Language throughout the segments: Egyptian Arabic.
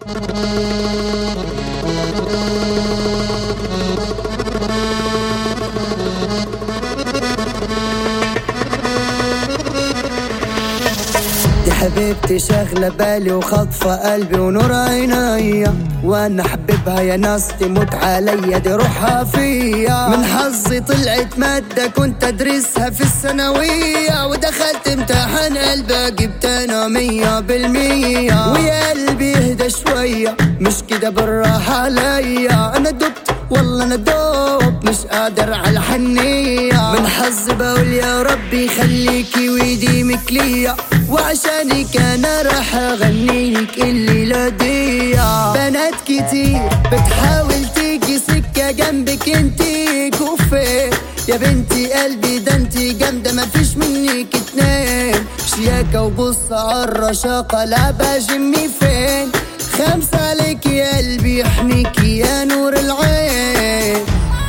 حبيبتي شاغلة بالي وخاطفة قلبي ونور عينيا وانا حبيبها يا ناس تموت عليا دي روحها فيا من حظي طلعت مادة كنت ادرسها في الثانوية ودخلت امتحان قلبي جبت انا مية بالمية ويا قلبي اهدى شوية مش كده بالراحة عليا انا دبت والله انا دوب مش قادر على الحنية من حظي بقول يا ربي خليكي ويديمك ليا وعشانك انا راح اغنيلك الليلة دي بنات كتير بتحاول تيجي سكة جنبك انتي كوفي يا بنتي قلبي ده انتي جامدة مفيش منك اتنين شياكة وبص عالرشاقة لعبة جمي فين خمسة عليك يا قلبي يحميكي يا نور العين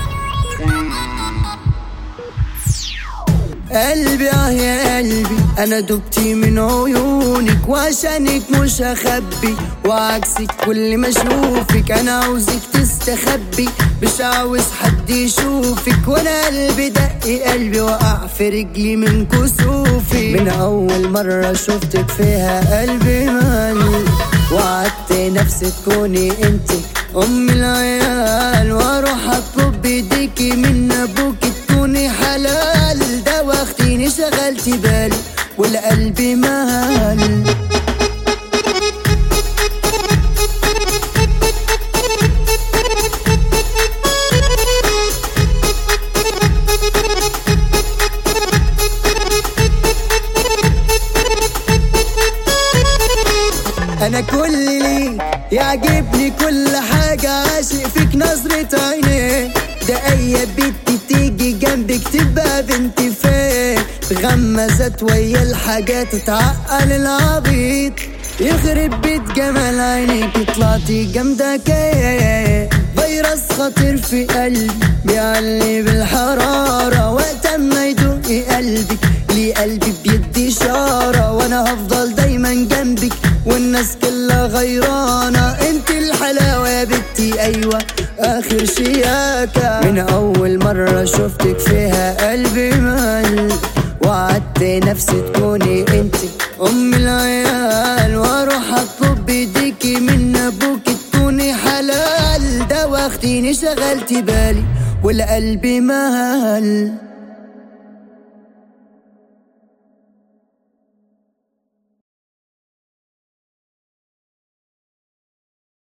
قلبي اه يا قلبي انا دبتي من عيونك وعشانك مش هخبي وعكسك كل ما اشوفك انا عاوزك تستخبي مش عاوز حد يشوفك وانا قلبي دق قلبي وقع في رجلي من كسوفي من اول مرة شفتك فيها قلبي مال وعدت نفسي تكوني انت ام العيال واروح اطلب بايديكي من ابوك تكوني حلال ده واختيني شغلتي بالي والقلب مال انا كل لي يعجبني كل حاجة عاشق فيك نظرة عيني ده اي بنت تيجي جنبك تبقى بنت فين غمزت ويا الحاجات تعقل العبيط يخرب بيت جمال عينيك طلعتي جامدة كيه فيروس خطير في قلبي بيعلي بالحرارة وقت ما يدق قلبك لي قلبي بيدي إشارة وأنا هفضل دايما جنبك والناس كلها غيرانة انت الحلاوة يا بنتي أيوة آخر شياكة من أول مرة شفتك فيها قلبي مال وعدت نفسي تكوني انت أم العيال وأروح أطلب بيديكي من أبوك تكوني حلال ده واختيني شغلتي بالي والقلب مال